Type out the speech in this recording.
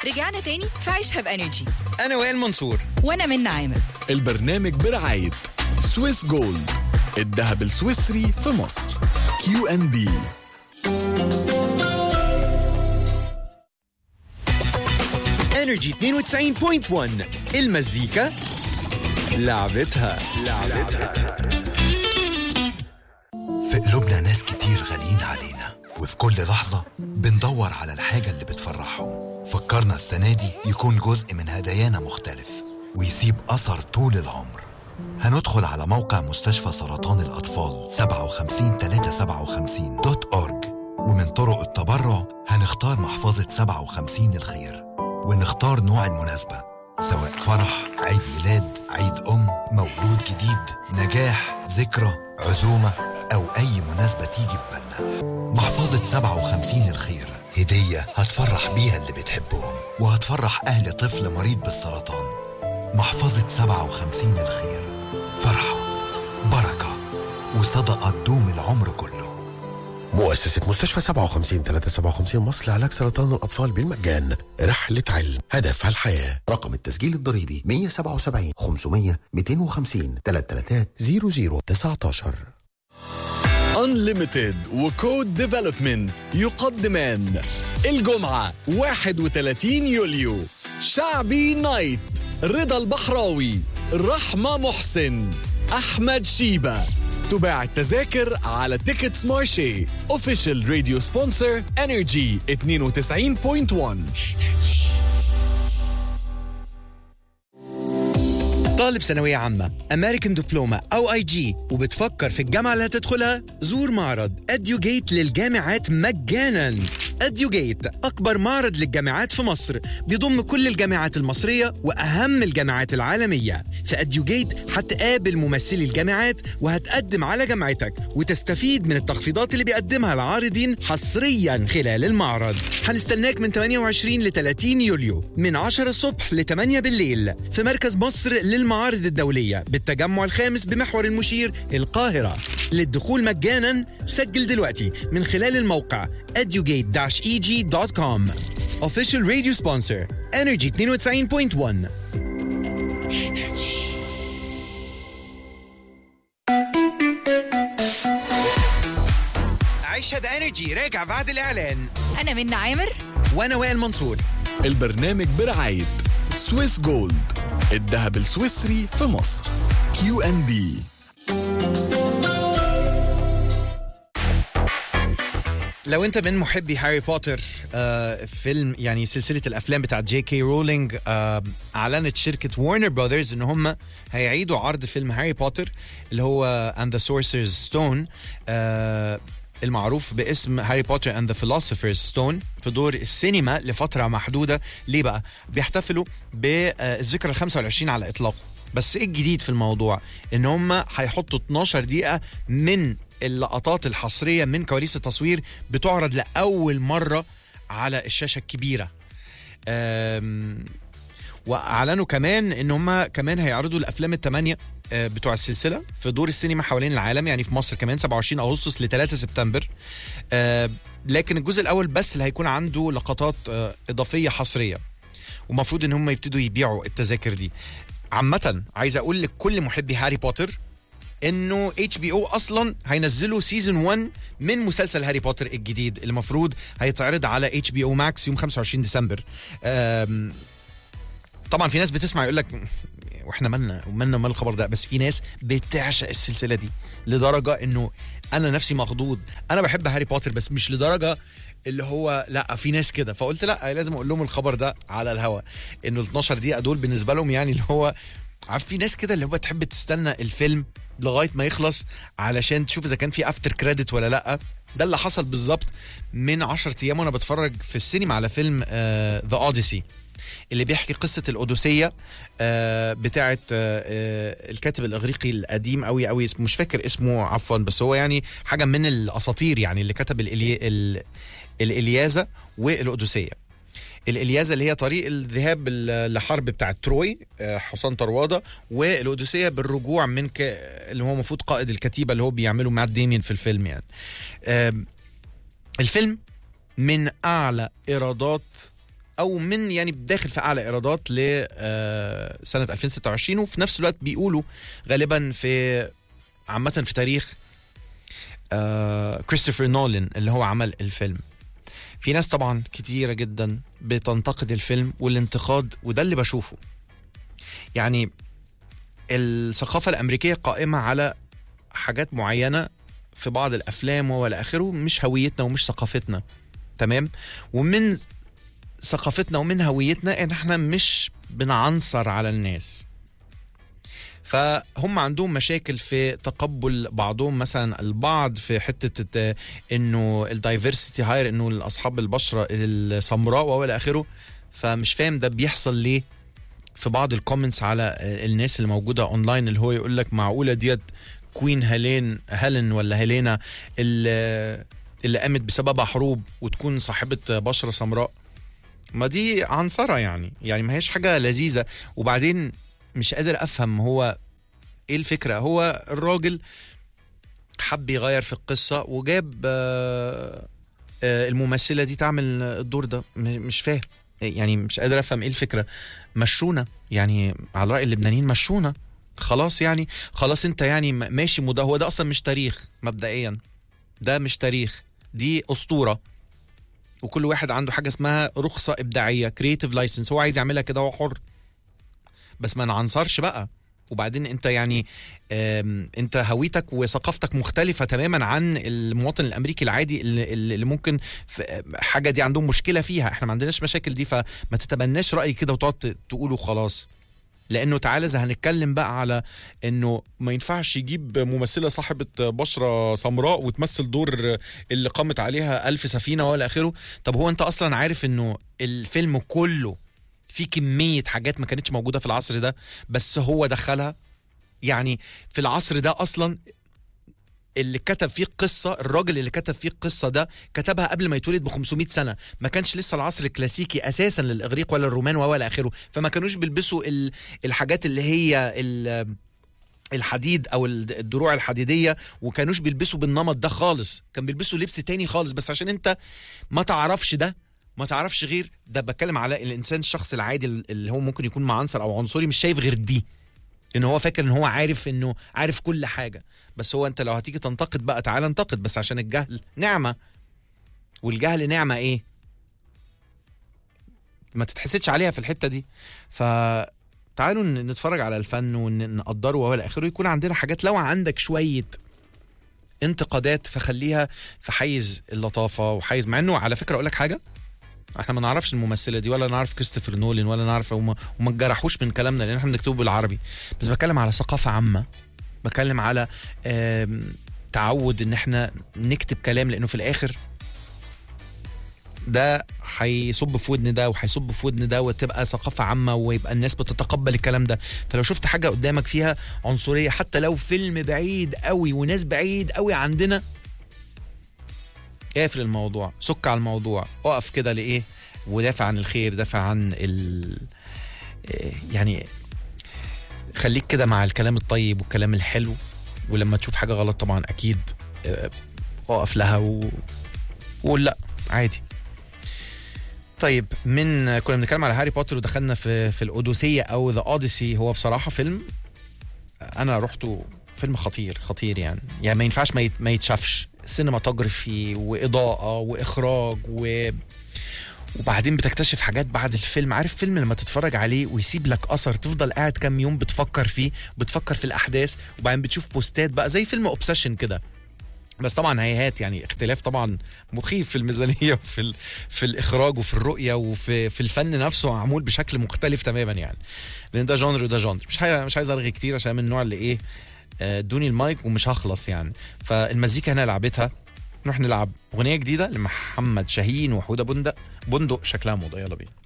رجعنا تاني في عيشها بانرجي انا وائل منصور وانا من عامر البرنامج برعاية سويس جولد الذهب السويسري في مصر كيو ام بي انرجي 92.1 المزيكا لعبتها في قلوبنا ناس كتير غاليين علينا وفي كل لحظة بندور على الحاجة اللي بتفرحهم فكرنا السنة دي يكون جزء من هدايانا مختلف ويسيب أثر طول العمر هندخل على موقع مستشفى سرطان الأطفال 57357 دوت أورج ومن طرق التبرع هنختار محفظة 57 الخير ونختار نوع المناسبة سواء فرح عيد ميلاد عيد أم مولود جديد نجاح ذكرى عزومة أو أي مناسبة تيجي في بالنا محفظة 57 الخير هدية هتفرح بيها اللي بتحبهم وهتفرح أهل طفل مريض بالسرطان محفظة 57 الخير فرحة بركة وصدقة تدوم العمر كله مؤسسة مستشفى 57 357 مصر لعلاج سرطان الأطفال بالمجان رحلة علم هدفها الحياة رقم التسجيل الضريبي 177 500 250 33 0019 Unlimited وكود ديفلوبمنت يقدمان الجمعة 31 يوليو شعبي نايت رضا البحراوي رحمة محسن أحمد شيبة تباع التذاكر على تيكتس مارشي اوفيشال راديو سبونسر انرجي 92.1 طالب ثانوية عامة أمريكان دبلومة أو أي جي وبتفكر في الجامعة اللي هتدخلها زور معرض أديوجيت للجامعات مجانا أديوجيت أكبر معرض للجامعات في مصر بيضم كل الجامعات المصرية وأهم الجامعات العالمية في أديوجيت هتقابل ممثلي الجامعات وهتقدم على جامعتك وتستفيد من التخفيضات اللي بيقدمها العارضين حصريا خلال المعرض هنستناك من 28 ل 30 يوليو من 10 الصبح ل 8 بالليل في مركز مصر للمعارض الدولية بالتجمع الخامس بمحور المشير القاهرة للدخول مجانا سجل دلوقتي من خلال الموقع edugate-eg.com Official Radio Sponsor Energy 92.1 عيشها ذا انرجي راجع بعد الاعلان انا من عامر وانا وائل منصور البرنامج برعاية سويس جولد الذهب السويسري في مصر كيو ام بي لو انت من محبي هاري بوتر آه فيلم يعني سلسله الافلام بتاعت جي كي رولينج آه اعلنت شركه وارنر براذرز ان هم هيعيدوا عرض فيلم هاري بوتر اللي هو اند ذا سورسرز ستون المعروف باسم هاري بوتر اند ذا فيلوسوفرز ستون في دور السينما لفتره محدوده ليه بقى بيحتفلوا بالذكرى ال 25 على اطلاقه بس ايه الجديد في الموضوع ان هم هيحطوا 12 دقيقه من اللقطات الحصريه من كواليس التصوير بتعرض لاول مره على الشاشه الكبيره أم، واعلنوا كمان ان هم كمان هيعرضوا الافلام الثمانيه آه، بتوع السلسله في دور السينما حوالين العالم يعني في مصر كمان 27 اغسطس ل 3 سبتمبر آه، لكن الجزء الاول بس اللي هيكون عنده لقطات آه، اضافيه حصريه ومفروض ان هم يبتدوا يبيعوا التذاكر دي عامه عايز اقول لكل محبي هاري بوتر انه اتش بي او اصلا هينزلوا سيزون 1 من مسلسل هاري بوتر الجديد اللي المفروض هيتعرض على اتش بي او ماكس يوم 25 ديسمبر أم، طبعا في ناس بتسمع يقول لك واحنا مالنا ومالنا مال الخبر ده بس في ناس بتعشق السلسله دي لدرجه انه انا نفسي مخضوض انا بحب هاري بوتر بس مش لدرجه اللي هو لا في ناس كده فقلت لا لازم اقول لهم الخبر ده على الهوا انه ال 12 دقيقه دول بالنسبه لهم يعني اللي هو عارف في ناس كده اللي هو تحب تستنى الفيلم لغايه ما يخلص علشان تشوف اذا كان في افتر كريدت ولا لا ده اللي حصل بالظبط من 10 ايام وانا بتفرج في السينما على فيلم ذا اوديسي اللي بيحكي قصه الاوديسيه آه، بتاعه آه، آه، الكاتب الاغريقي القديم قوي قوي اسمه مش فاكر اسمه عفوا بس هو يعني حاجه من الاساطير يعني اللي كتب الإلي... ال... الالياذه والاوديسيه الالياذه اللي هي طريق الذهاب ال- لحرب بتاعه تروي آه، حصان طروادة والاوديسيه بالرجوع من ك... اللي هو المفروض قائد الكتيبه اللي هو بيعمله مات ديمين في الفيلم يعني آم، الفيلم من اعلى ايرادات او من يعني داخل في اعلى ايرادات ل آه، سنه 2026 وفي نفس الوقت بيقولوا غالبا في عامه في تاريخ آه، كريستوفر نولان اللي هو عمل الفيلم في ناس طبعا كتيره جدا بتنتقد الفيلم والانتقاد وده اللي بشوفه يعني الثقافه الامريكيه قائمه على حاجات معينه في بعض الافلام والى اخره مش هويتنا ومش ثقافتنا تمام ومن ثقافتنا ومن هويتنا ان احنا مش بنعنصر على الناس فهم عندهم مشاكل في تقبل بعضهم مثلا البعض في حته الت- انه الدايفرسيتي هاير انه اصحاب البشره السمراء والى اخره فمش فاهم ده بيحصل ليه في بعض الكومنتس على الناس اللي موجوده اونلاين اللي هو يقول لك معقوله ديت كوين هيلين هيلين ولا هيلينا اللي, اللي قامت بسببها حروب وتكون صاحبه بشره سمراء ما دي عنصرة يعني يعني ما هيش حاجة لذيذة وبعدين مش قادر أفهم هو إيه الفكرة هو الراجل حب يغير في القصة وجاب آه، آه، الممثلة دي تعمل الدور ده م- مش فاهم يعني مش قادر أفهم إيه الفكرة مشونا يعني على رأي اللبنانيين مشونا خلاص يعني خلاص انت يعني م- ماشي مده هو ده اصلا مش تاريخ مبدئيا ده مش تاريخ دي اسطوره وكل واحد عنده حاجه اسمها رخصه ابداعيه كرييتيف لايسنس هو عايز يعملها كده هو حر بس ما نعنصرش بقى وبعدين انت يعني آم، انت هويتك وثقافتك مختلفه تماما عن المواطن الامريكي العادي اللي, اللي ممكن في حاجه دي عندهم مشكله فيها احنا ما عندناش مشاكل دي فما تتبناش راي كده وتقعد ت- تقوله خلاص لانه تعالى اذا هنتكلم بقى على انه ما ينفعش يجيب ممثله صاحبه بشره سمراء وتمثل دور اللي قامت عليها ألف سفينه ولا اخره طب هو انت اصلا عارف انه الفيلم كله في كميه حاجات ما كانتش موجوده في العصر ده بس هو دخلها يعني في العصر ده اصلا اللي كتب فيه القصة الراجل اللي كتب فيه القصة ده كتبها قبل ما يتولد ب 500 سنة ما كانش لسه العصر الكلاسيكي أساسا للإغريق ولا الرومان ولا آخره فما كانوش بيلبسوا ال- الحاجات اللي هي ال- الحديد او الد- الدروع الحديديه وكانوش بيلبسوا بالنمط ده خالص كان بيلبسوا لبس تاني خالص بس عشان انت ما تعرفش ده ما تعرفش غير ده بتكلم على الانسان الشخص العادي اللي هو ممكن يكون معنصر او عنصري مش شايف غير دي ان هو فاكر ان هو عارف انه عارف كل حاجه بس هو انت لو هتيجي تنتقد بقى تعالى انتقد بس عشان الجهل نعمه والجهل نعمه ايه ما تتحسدش عليها في الحته دي فتعالوا ن- نتفرج على الفن ونقدره والى اخره يكون عندنا حاجات لو عندك شويه انتقادات فخليها في حيز اللطافه وحيز مع انه على فكره اقول لك حاجه احنا ما نعرفش الممثله دي ولا نعرف كريستوفر نولان ولا نعرف وما, وما تجرحوش من كلامنا لان احنا بنكتبه بالعربي بس بتكلم على ثقافه عامه بتكلم على آم، تعود ان احنا نكتب كلام لانه في الاخر ده هيصب في ودن ده وهيصب في ودن ده وتبقى ثقافه عامه ويبقى الناس بتتقبل الكلام ده فلو شفت حاجه قدامك فيها عنصريه حتى لو فيلم بعيد قوي وناس بعيد قوي عندنا قافل الموضوع سك على الموضوع اقف كده لايه ودافع عن الخير دافع عن ال إيه يعني خليك كده مع الكلام الطيب والكلام الحلو ولما تشوف حاجه غلط طبعا اكيد آه، اقف لها و... وقول لا عادي طيب من كنا بنتكلم على هاري بوتر ودخلنا في في الاوديسيه او ذا اوديسي هو بصراحه فيلم انا رحته فيلم خطير خطير يعني يعني ما ينفعش ما يت- ما يتشافش سينماتوجرافي واضاءه واخراج و وبعدين بتكتشف حاجات بعد الفيلم عارف فيلم لما تتفرج عليه ويسيب لك اثر تفضل قاعد كام يوم بتفكر فيه بتفكر في الاحداث وبعدين بتشوف بوستات بقى زي فيلم اوبسيشن كده بس طبعا هيهات يعني اختلاف طبعا مخيف في الميزانيه وفي ال... في الاخراج وفي الرؤيه وفي في الفن نفسه معمول بشكل مختلف تماما يعني لان ده جانر وده جانر مش عايز مش عايز ارغي كتير عشان من النوع اللي ايه آه، ادوني المايك ومش هخلص يعني فالمزيكا هنا لعبتها نروح نلعب اغنيه جديده لمحمد شاهين وحوده بندق بندق شكلها موضه يلا بينا